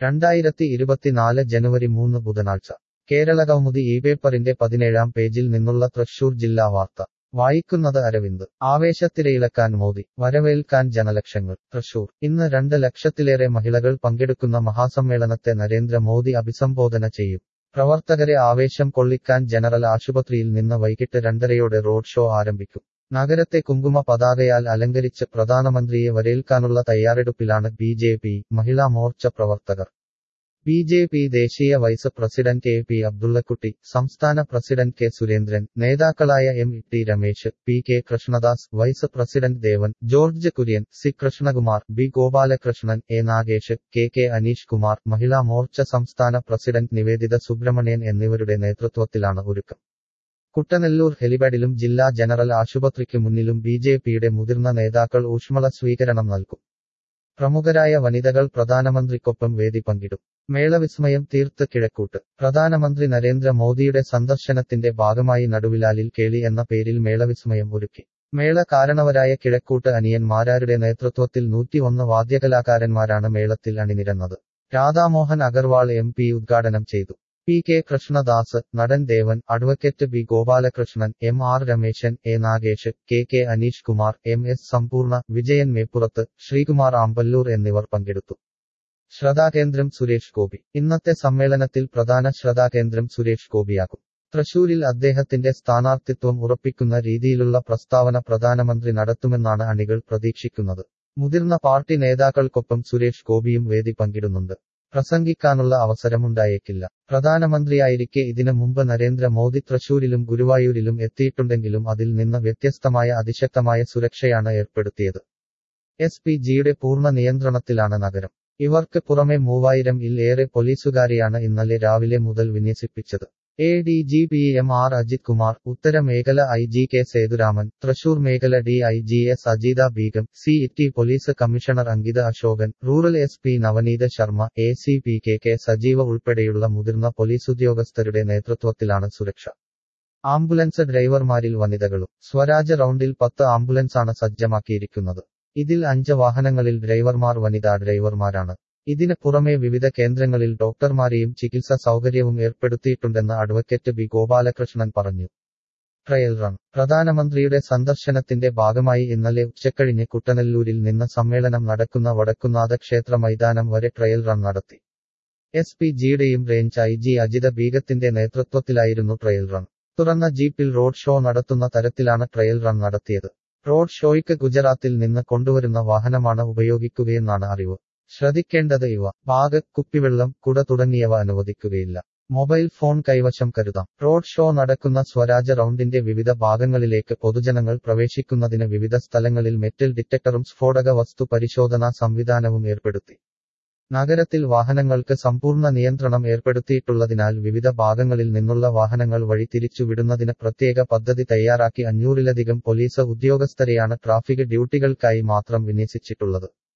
രണ്ടായിരത്തി ഇരുപത്തിനാല് ജനുവരി മൂന്ന് ബുധനാഴ്ച കേരളകൗമുദി ഈ പേപ്പറിന്റെ പതിനേഴാം പേജിൽ നിന്നുള്ള തൃശൂർ ജില്ലാ വാർത്ത വായിക്കുന്നത് അരവിന്ദ് ആവേശത്തിരയിളക്കാൻ മോദി വരവേൽക്കാൻ ജനലക്ഷങ്ങൾ തൃശൂർ ഇന്ന് രണ്ട് ലക്ഷത്തിലേറെ മഹിളകൾ പങ്കെടുക്കുന്ന മഹാസമ്മേളനത്തെ നരേന്ദ്ര മോദി അഭിസംബോധന ചെയ്യും പ്രവർത്തകരെ ആവേശം കൊള്ളിക്കാൻ ജനറൽ ആശുപത്രിയിൽ നിന്ന് വൈകിട്ട് രണ്ടരയോടെ റോഡ് ഷോ ആരംഭിക്കും നഗരത്തെ കുങ്കുമ പതാകയാൽ അലങ്കരിച്ച് പ്രധാനമന്ത്രിയെ വരേൽക്കാനുള്ള തയ്യാറെടുപ്പിലാണ് B J P Mahila Morcha പ്രവർത്തകർ ബി ജെ പി ദേശീയ vice president A P Abdullakutty സംസ്ഥാന പ്രസിഡന്റ് കെ സുരേന്ദ്രൻ നേതാക്കളായ M T Ramesh P K Krishnadas vice president Devan George Kurian C Krishnakumar B Gopalakrishnan A Nagesh K K Aneesh Kumar Mahila Morcha സംസ്ഥാന പ്രസിഡന്റ് നിവേദിത സുബ്രഹ്മണ്യൻ എന്നിവരുടെ നേതൃത്വത്തിലാണ് ഒരുക്കം കുട്ടനെല്ലൂർ ഹെലിപാഡിലും ജില്ലാ ജനറൽ ആശുപത്രിക്ക് മുന്നിലും ബി ജെ പിയുടെ മുതിർന്ന നേതാക്കൾ ഊഷ്മള സ്വീകരണം നൽകും പ്രമുഖരായ വനിതകൾ പ്രധാനമന്ത്രിക്കൊപ്പം വേദി പങ്കിടും മേളവിസ്മയം തീർത്ത് കിഴക്കൂട്ട് പ്രധാനമന്ത്രി നരേന്ദ്ര മോദിയുടെ സന്ദർശനത്തിന്റെ ഭാഗമായി നടുവിലാലിൽ കേളി എന്ന പേരിൽ മേളവിസ്മയം ഒരുക്കി മേള കാരണവരായ കിഴക്കൂട്ട് അനിയന്മാരാരുടെ നേതൃത്വത്തിൽ നൂറ്റിയൊന്ന് വാദ്യകലാകാരന്മാരാണ് മേളത്തിൽ അണിനിരന്നത് രാധാമോഹൻ അഗർവാൾ എം പി ഉദ്ഘാടനം ചെയ്തു പി കെ കൃഷ്ണദാസ് നടൻ Devan advocate B Gopalakrishnan M R Rameshan A Nagesh K K Aneesh Kumar M S Sampoorna Vijayan മേപ്പുറത്ത് Sreekumar Amballur എന്നിവർ പങ്കെടുത്തു ശ്രദ്ധാകേന്ദ്രം സുരേഷ് ഗോപി ഇന്നത്തെ സമ്മേളനത്തിൽ പ്രധാന ശ്രദ്ധാകേന്ദ്രം സുരേഷ് ഗോപിയാകും തൃശൂരിൽ അദ്ദേഹത്തിന്റെ സ്ഥാനാർത്ഥിത്വം ഉറപ്പിക്കുന്ന രീതിയിലുള്ള പ്രസ്താവന പ്രധാനമന്ത്രി നടത്തുമെന്നാണ് അണികൾ പ്രതീക്ഷിക്കുന്നത് മുതിർന്ന പാർട്ടി നേതാക്കൾക്കൊപ്പം സുരേഷ് ഗോപിയും വേദി പങ്കിടുന്നുണ്ട് പ്രസംഗിക്കാനുള്ള അവസരമുണ്ടായേക്കില്ല പ്രധാനമന്ത്രിയായിരിക്കെ ഇതിനു മുമ്പ് നരേന്ദ്ര മോദി തൃശൂരിലും ഗുരുവായൂരിലും എത്തിയിട്ടുണ്ടെങ്കിലും അതിൽ നിന്ന് വ്യത്യസ്തമായ അതിശക്തമായ സുരക്ഷയാണ് ഏർപ്പെടുത്തിയത് എസ് പി ജിയുടെ പൂർണ്ണ നിയന്ത്രണത്തിലാണ് നഗരം ഇവർക്ക് പുറമെ മൂവായിരം ഇൽ ഏറെ പോലീസുകാരെയാണ് ഇന്നലെ രാവിലെ മുതൽ വിന്യസിപ്പിച്ചത് A D G P M R Ajith Kumar ഉത്തര മേഖല I G K Sethuraman Thrissur മേഖല D I G S Ajeetha Begum C T police commissioner Ankitha Ashokan rural S P Navaneeth Sharma A C P K K Sajeev ഉൾപ്പെടെയുള്ള മുതിർന്ന പോലീസുദ്യോഗസ്ഥരുടെ നേതൃത്വത്തിലാണ് സുരക്ഷ ആംബുലൻസ് ഡ്രൈവർമാരിൽ വനിതകളും സ്വരാജ് റൗണ്ടിൽ പത്ത് ആംബുലൻസാണ് സജ്ജമാക്കിയിരിക്കുന്നത് ഇതിൽ അഞ്ച് വാഹനങ്ങളിൽ ഡ്രൈവർമാർ വനിതാ ഡ്രൈവർമാരാണ് ഇതിന് പുറമെ വിവിധ കേന്ദ്രങ്ങളിൽ ഡോക്ടർമാരെയും ചികിത്സാ സൗകര്യവും ഏർപ്പെടുത്തിയിട്ടുണ്ടെന്ന് അഡ്വക്കേറ്റ് ബി ഗോപാലകൃഷ്ണൻ പറഞ്ഞു ട്രയൽ റൺ പ്രധാനമന്ത്രിയുടെ സന്ദർശനത്തിന്റെ ഭാഗമായി ഇന്നലെ ഉച്ചക്കഴിഞ്ഞ് കുട്ടനെല്ലൂരിൽ നിന്ന് സമ്മേളനം നടക്കുന്ന വടക്കുന്നാഥ ക്ഷേത്ര മൈതാനം വരെ ട്രയൽ റൺ നടത്തി എസ് പി ജിയുടെയും റേഞ്ച് ഐ ജി അജിത ബീഗത്തിന്റെ നേതൃത്വത്തിലായിരുന്നു ട്രയൽ റൺ തുറന്ന ജീപ്പിൽ റോഡ് ഷോ നടത്തുന്ന തരത്തിലാണ് ട്രയൽ റൺ നടത്തിയത് റോഡ് ഷോയ്ക്ക് ഗുജറാത്തിൽ നിന്ന് കൊണ്ടുവരുന്ന വാഹനമാണ് ഉപയോഗിക്കുകയെന്നാണ് അറിവ് ശ്രദ്ധിക്കേണ്ടത് ഇവ ബാഗ് കുപ്പിവെള്ളം കുട തുടങ്ങിയവ അനുവദിക്കുകയില്ല മൊബൈൽ ഫോൺ കൈവശം കരുതാം റോഡ് ഷോ നടക്കുന്ന സ്വരാജ് റൗണ്ടിന്റെ വിവിധ ഭാഗങ്ങളിലേക്ക് പൊതുജനങ്ങൾ പ്രവേശിക്കുന്നതിന് വിവിധ സ്ഥലങ്ങളിൽ മെറ്റൽ ഡിറ്റക്ടറും സ്ഫോടക വസ്തു പരിശോധനാ സംവിധാനവും ഏർപ്പെടുത്തി നഗരത്തിൽ വാഹനങ്ങൾക്ക് സമ്പൂർണ്ണ നിയന്ത്രണം ഏർപ്പെടുത്തിയിട്ടുള്ളതിനാൽ വിവിധ ഭാഗങ്ങളിൽ നിന്നുള്ള വാഹനങ്ങൾ വഴി തിരിച്ചുവിടുന്നതിന് പ്രത്യേക പദ്ധതി തയ്യാറാക്കി അഞ്ഞൂറിലധികം പോലീസ് ഉദ്യോഗസ്ഥരെയാണ് ട്രാഫിക് ഡ്യൂട്ടികൾക്കായി മാത്രം വിന്യസിച്ചിട്ടുള്ളത്